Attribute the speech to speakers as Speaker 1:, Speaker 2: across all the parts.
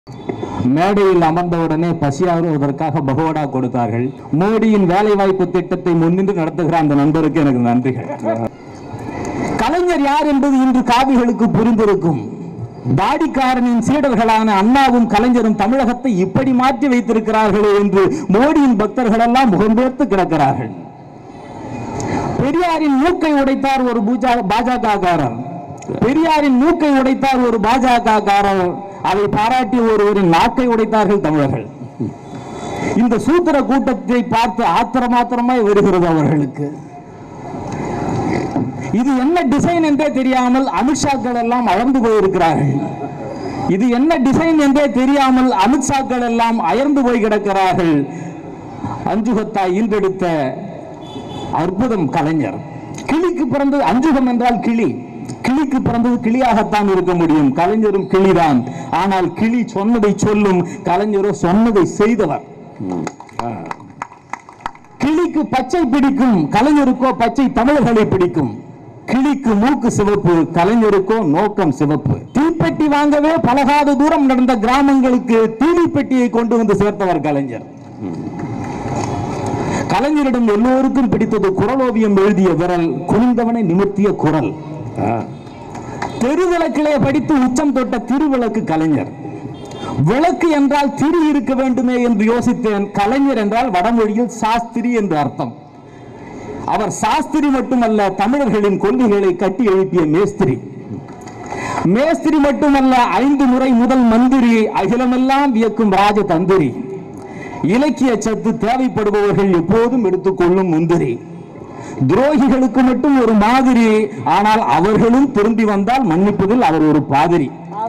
Speaker 1: மேடையில் அமர்ந்தவுடனே பசியாறுவதற்காக பகோடா கொடுத்தார்கள் மோடியின் வேலைவாய்ப்பு திட்டத்தை முன்னின்று நடத்துகிற அந்த நண்பருக்கு எனக்கு நன்றிகள் கலைஞர் யார் என்பது இன்று காவிகளுக்கு புரிந்திருக்கும் தாடிக்காரனின் சீடர்களான அண்ணாவும் கலைஞரும் தமிழகத்தை இப்படி மாற்றி வைத்திருக்கிறார்களே என்று மோடியின் பக்தர்கள் எல்லாம் முகம்பேர்த்து கிடக்கிறார்கள் பெரியாரின் மூக்கை உடைத்தார் ஒரு பாஜக காரர் பெரியாரின் மூக்கை உடைத்தார் ஒரு பாஜக காரர் அதை பாராட்டி ஒருவரின் நாக்கை உடைத்தார்கள் தமிழர்கள் இந்த சூத்திர கூட்டத்தை பார்த்து ஆத்திரமாத்திரமாய் வருகிறது அவர்களுக்கு இது என்ன டிசைன் என்றே தெரியாமல் அமித்ஷாக்கள் எல்லாம் அழந்து போயிருக்கிறார்கள் இது என்ன டிசைன் என்றே தெரியாமல் அமித்ஷாக்கள் எல்லாம் அயர்ந்து போய் கிடக்கிறார்கள் அஞ்சுகத்தாய் ஈன்றெடுத்த அற்புதம் கலைஞர் கிளிக்கு பிறந்தது அஞ்சுகம் என்றால் கிளி கிளிக்கு பிறந்தது கிளியாகத்தான் இருக்க முடியும் கலைஞரும் கிளிதான் ஆனால் கிளி சொன்னதை சொல்லும் கலைஞரோ சொன்னதை செய்தவர் கிளிக்கு பச்சை பிடிக்கும் கலைஞருக்கோ பச்சை தமிழர்களை பிடிக்கும் கிளிக்கு மூக்கு சிவப்பு கலைஞருக்கோ நோக்கம் சிவப்பு தீப்பெட்டி வாங்கவே பலகாத தூரம் நடந்த கிராமங்களுக்கு தீனிப்பெட்டியை கொண்டு வந்து சேர்த்தவர் கலைஞர் கலைஞரிடம் எல்லோருக்கும் பிடித்தது குரலோவியம் எழுதிய விரல் குனிந்தவனை நிமிர்த்திய குரல் தெருவிளக்கிலே படித்து உச்சம் தொட்ட திருவிளக்கு கலைஞர் விளக்கு என்றால் திரி இருக்க வேண்டுமே என்று யோசித்தேன் கலைஞர் என்றால் வடமொழியில் சாஸ்திரி என்று அர்த்தம் அவர் சாஸ்திரி மட்டுமல்ல தமிழர்களின் கொள்கைகளை கட்டி எழுப்பிய மேஸ்திரி மேஸ்திரி மட்டுமல்ல ஐந்து முறை முதல் மந்திரி அகிலமெல்லாம் வியக்கும் ராஜ தந்திரி இலக்கிய சத்து தேவைப்படுபவர்கள் எப்போதும் எடுத்துக்கொள்ளும் முந்திரி துரோகிகளுக்கு மட்டும் ஒரு மாதிரி ஆனால் அவர்களும் திரும்பி வந்தால் மன்னிப்பதில் அவர் ஒரு பாதிரி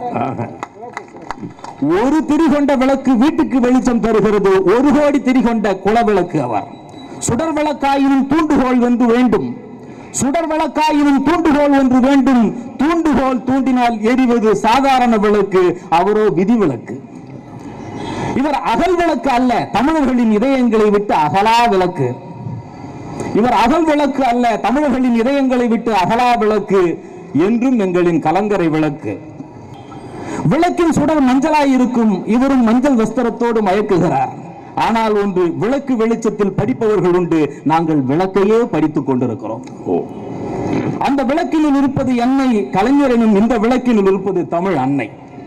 Speaker 1: ஒரு திரி கொண்ட விளக்கு வீட்டுக்கு வெளிச்சம் தருகிறது ஒரு கோடி திரி கொண்ட குலவிளக்கு அவர் சுடர் விளக்காயினும் தூண்டுகோல் வந்து வேண்டும் சுடர் விளக்காயினும் தூண்டுகோல் ஒன்று வேண்டும் தூண்டுகோல் தூண்டினால் எரிவது சாதாரண விளக்கு அவரோ விதி விளக்கு இவர் அகல் விளக்கு அல்ல தமிழர்களின் இதயங்களை விட்டு அகலா விளக்கு இவர் அகல் விளக்கு அல்ல தமிழர்களின் இதயங்களை விட்டு அகலா விளக்கு என்றும் எங்களின் கலங்கரை விளக்கு விளக்கின் சுடர் மஞ்சளாய் இருக்கும் இவரும் மஞ்சள் வஸ்திரத்தோடு மயக்குகிறார் ஆனால் ஒன்று விளக்கு வெளிச்சத்தில் படிப்பவர்கள் உண்டு நாங்கள் விளக்கையே படித்துக் கொண்டிருக்கிறோம் அந்த விளக்கினில் இருப்பது எண்ணெய் கலைஞர் எனும் இந்த விளக்கினில் இருப்பது தமிழ் அன்னை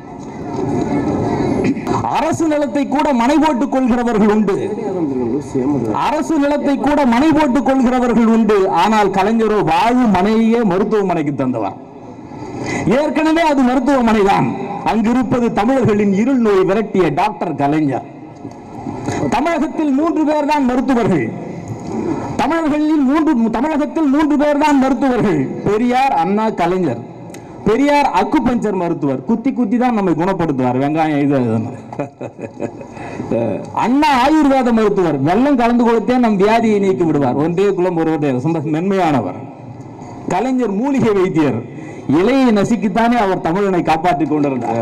Speaker 1: அரசு நிலத்தை கூட மனை போட்டுக் கொள்கிறவர்கள் உண்டு அரசு நிலத்தை கூட மனை போட்டுக் கொள்கிறவர்கள் உண்டு ஆனால் கலைஞரோ வாழும் மனையே மருத்துவமனைக்கு தந்தவர் ஏற்கனவே அது மருத்துவமனை தான் அங்கிருப்பது தமிழர்களின் இருள் நோய் விரட்டிய டாக்டர் கலைஞர் தமிழகத்தில் மூன்று பேர் தான் மருத்துவர்கள் தமிழர்களில் மூன்று தமிழகத்தில் மூன்று பேர் தான் மருத்துவர்கள் பெரியார் அண்ணா கலைஞர் பெரியார் அக்கு பஞ்சர் மருத்துவர் குத்தி குத்தி தான் நம்மை குணப்படுத்துவார் வெங்காயம் இது அதுன்னு. அண்ணா ஆயுர்வேத மருத்துவர் வெள்ளம் கலந்து கொடுத்தே நம் வியாதியை நீக்கி விடுவார் ஒன்றே குலம் ஒருவரே ரொம்ப மென்மையானவர் கலைஞர் மூலிகை வைத்தியர் இலையை நசுக்கித்தானே அவர் தமிழனை காப்பாற்றிக் கொண்டிருந்தார்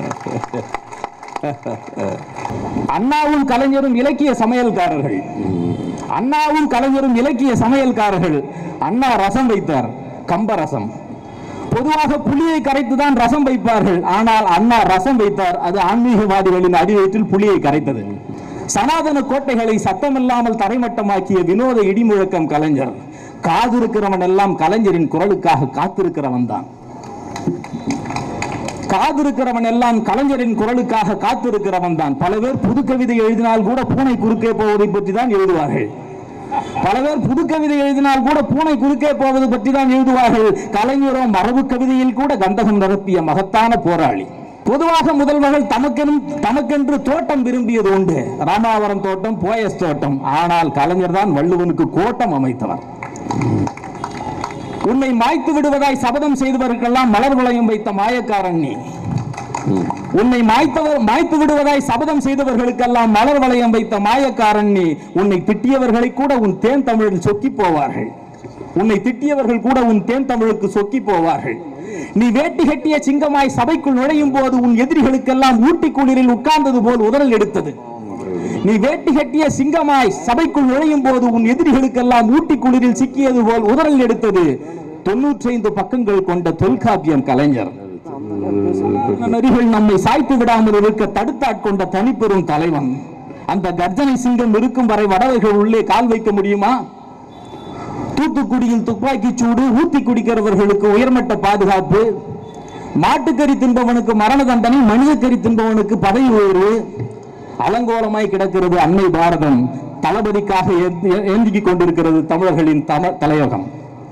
Speaker 1: அண்ணாவும் கலைஞரும் இலக்கிய சமையல்காரர்கள் அண்ணாவும் கலைஞரும் இலக்கிய சமையல்காரர்கள் அண்ணா ரசம் வைத்தார் கம்ப ரசம் பொதுவாக புளியை கரைத்து தான் ரசம் வைப்பார்கள் ஆனால் அண்ணா ரசம் வைத்தார் அது ஆன்மீகவாதிகளின் அடிவயிற்றில் புளியை கரைத்தது சனாதன கோட்டைகளை சத்தமில்லாமல் தரைமட்டமாக்கிய வினோத இடிமுழக்கம் கலைஞர் காதிருக்கிறவன் எல்லாம் கலைஞரின் குரலுக்காக காத்திருக்கிறவன் தான் காதிருக்கிறவன் எல்லாம் கலைஞரின் குரலுக்காக காத்திருக்கிறவன் தான் பல பேர் புது கவிதை எழுதினால் கூட பூனை குறுக்கே போவதை பற்றி தான் எழுதுவார்கள் பல பேர் புது கவிதை எழுதினால் கூட பூனை குறுக்கே போவது பற்றி தான் எழுதுவார்கள் கலைஞரோ மரபு கவிதையில் கூட கந்தகம் நிரப்பிய மகத்தான போராளி பொதுவாக முதல்வர்கள் தமக்கெனும் தமக்கென்று தோட்டம் விரும்பியது உண்டு ராமாவரம் தோட்டம் போயஸ் தோட்டம் ஆனால் கலைஞர் தான் வள்ளுவனுக்கு கோட்டம் அமைத்தவர் உன்னை மாய்த்து விடுவதாய் சபதம் செய்தவருக்கெல்லாம் மலர் வளையம் வைத்த மாயக்காரன் நீ உன்னை மாய்த்தவர் மாய்த்து விடுவதாய் சபதம் செய்தவர்களுக்கெல்லாம் மலர் வளையம் வைத்த மாயக்காரன் நீ உன்னை திட்டியவர்களை கூட உன் தேன் தமிழில் சொக்கி போவார்கள் உன்னை திட்டியவர்கள் கூட உன் தேன் தமிழுக்கு சொக்கி போவார்கள் நீ வேட்டி கட்டிய சிங்கமாய் சபைக்குள் நுழையும் போது உன் எதிரிகளுக்கெல்லாம் ஊட்டி குளிரில் உட்கார்ந்தது போல் உதறல் எடுத்தது நீ வேட்டி கட்டிய சிங்கமாய் சபைக்குள் நுழையும் போது உன் எதிரிகளுக்கெல்லாம் ஊட்டி குளிரில் சிக்கியது போல் உதறல் எடுத்தது தொன்னூற்றி ஐந்து பக்கங்கள் கொண்ட தொல்காப்பியம் கலைஞர் நரிகள் நம்மை சாய்த்து விடாமல் இருக்க தடுத்தாட்கொண்ட தனிப்பெரும் தலைவன் அந்த கர்ஜனை சிங்கம் இருக்கும் வரை வடவைகள் உள்ளே கால் வைக்க முடியுமா தூத்துக்குடியில் துப்பாக்கி சூடு ஊத்தி குடிக்கிறவர்களுக்கு உயர்மட்ட பாதுகாப்பு மாட்டுக்கறி தின்பவனுக்கு மரண தண்டனை மனிதக்கறி தின்பவனுக்கு பதவி உயர்வு அலங்கோலமாய் கிடக்கிறது அன்னை பாரதம் தளபதிக்காக ஏந்தி- ஏந்திக்கிக் கொண்டிருக்கிறது தமிழர்களின் தம தலையகம்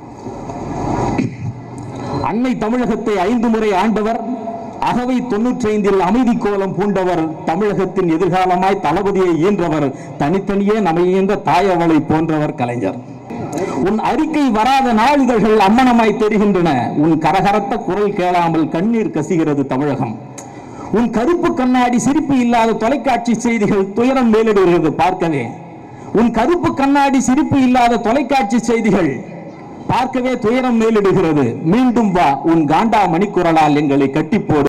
Speaker 1: அன்னை தமிழகத்தை ஐந்து முறை ஆண்டவர் அகவை தொன்னூற்றி ஐந்தில் அமைதி கோலம் பூண்டவர் தமிழகத்தின் எதிர்காலமாய் தளபதியை ஈன்றவர் தனித்தனியே நம்மை ஈன்ற தாயவளை போன்றவர் கலைஞர் உன் அறிக்கை வராத நாளிதழ்கள் அம்மனமாய் தெரிகின்றன உன் கரகரத்த குரல் கேளாமல் கண்ணீர் கசிகிறது தமிழகம் உன் கருப்பு கண்ணாடி சிரிப்பு இல்லாத தொலைக்காட்சி செய்திகள் துயரம் மேலிடுகிறது பார்க்கவே உன் கருப்பு கண்ணாடி சிரிப்பு இல்லாத தொலைக்காட்சி செய்திகள் பார்க்கவே துயரம் மேலிடுகிறது மீண்டும் வா உன் காண்டா மணிக்குரலால் எங்களை கட்டிப்போடு